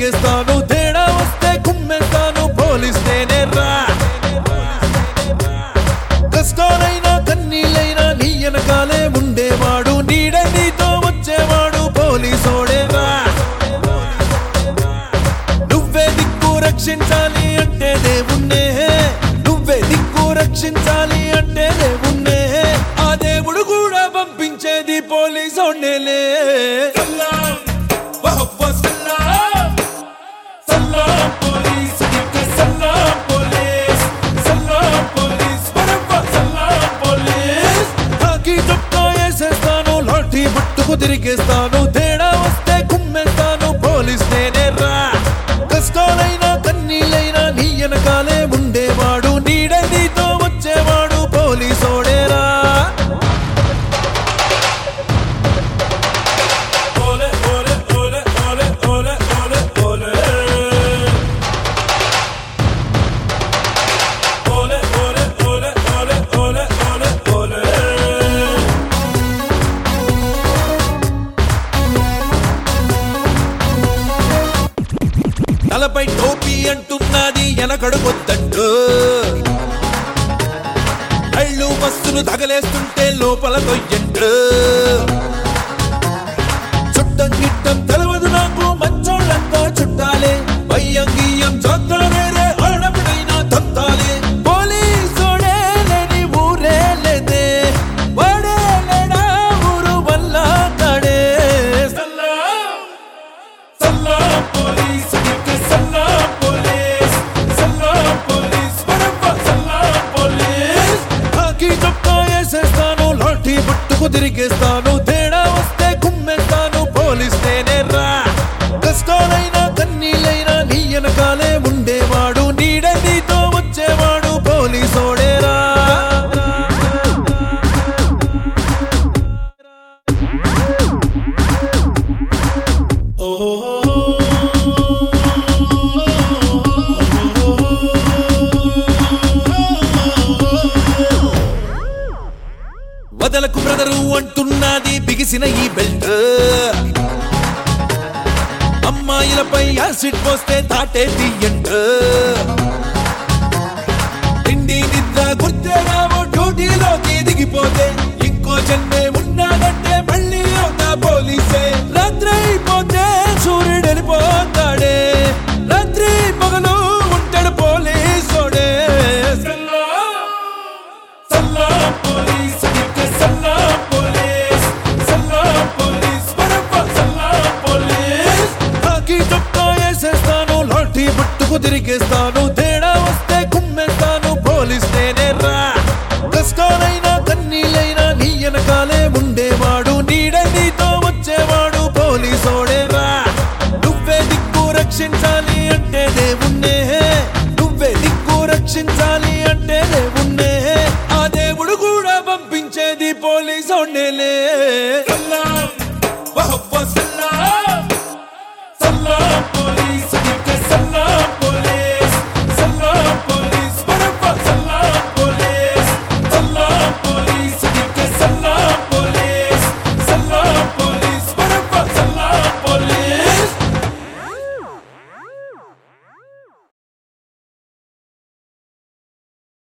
తిరిగేస్తాను తేడా వస్తే కుమ్మేస్తాను పోలీస్ నేనే రా కష్టాలైనా కన్నీళ్ళైనా నీ వెనకాలే ఉండేవాడు నీడే నీతో వచ్చేవాడు పోలీసోడే రా నువ్వే దిక్కు రక్షించాలి అంటే దేవుణ్ణే నువ్వే దిక్కు రక్షించాలి అంటే దేవుణ్ణే ఆ దేవుడు కూడా పంపించేది పోలీసోడేలే సలాం వహవ్వ సలాం సలాం పోలీస్ నీకు సలాం పోలీస్ సలాం పోలీస్ వహవ్వ సలాం పోలీస్ కాకి చొక్కా వేసేస్తాను లాఠీ పట్టుకు తిరిగేస్తాను తేడా వస్తే కుమ్మేస్తాను పోలీస్ నేనే రా కష్టాలైనా కన్నీళ్ళైనా నీ వెనకాలే ఉండేవాడు నీడే నీతో వచ్చేవాడు పోలీసోడేరా ఓలే ఓలే ఓలే ఓలే ఓలే ఓలే ఓలే ఓలే ఓలే ఓలే ఓలే ఓలే ఓలే ఓలే తలపై టోపీ అంటున్నది వెనకడుగొద్దంటూ కళ్ళు బస్సులు తగలేస్తుంటే లోపల కొయ్యండు చుట్టం గిట్టం తెలవదు నాకు మంచోళ్ళంతా చుట్టాలే భయం గియ్యం చూద్దానేరే ఆడపిడైనా తంతాలే పోలీసోడే లేని ఊరే లేదే వాడే లేడా ఊరు వల్ల కాడే సలాం సలాం పోలీస్ నీకు సలాం పోలీస్ సలాం పోలీస్ వరవ్వ సలాం పోలీస్ కాకి చొక్కా వేసేస్తాను లాఠీ పట్టుకు తిరిగేస్తాను తేడా వస్తే కుమ్మేస్తాను పోలీస్ నేనే రా కష్టాలైనా కన్నీళ్ళైనా నీ వెనకాలే ఉండేవాడు నీడే నీతో వచ్చేవాడు పోలీసోడేరా వదలకు బ్రదరు అంటున్నది బిగిసిన ఈ బెల్ట్ అమ్మాయిలపై యాసిడ్ పోస్తే తాటే తీయంట తిండి నిద్ర గుర్తేరావో డ్యూటీలోకి దిగిపోతే ఇంకో జన్మే ఉన్నాడంటే మళ్ళీ అవుతా పోలీసే రాత్రి అయిపోతే సూర్యుడు వెళ్ళిపోతాడే రాత్రి పగలు ఉంటాడు పోలీసోడే సలాం సలాం పోలీస్ నీకు సలాం పోలీస్ సలాం పోలీస్ వరవ్వ సలాం పోలీస్ కాకి చొక్కా వేసేస్తాను లాఠీ పట్టుకు తిరిగేస్తాను తేడా వస్తే కుమ్మేస్తాను పోలీస్ నేనే రా కష్టాలైనా కన్నీళ్ళైనా నీ వెనకాలే ఉండేవాడు నీడే నీతో వచ్చేవాడు పోలీసోడే రా నువ్వే దిక్కు రక్షించాలి అంటే దేవుణ్ణే నువ్వే దిక్కు రక్షించాలి అంటే దేవుణ్ణే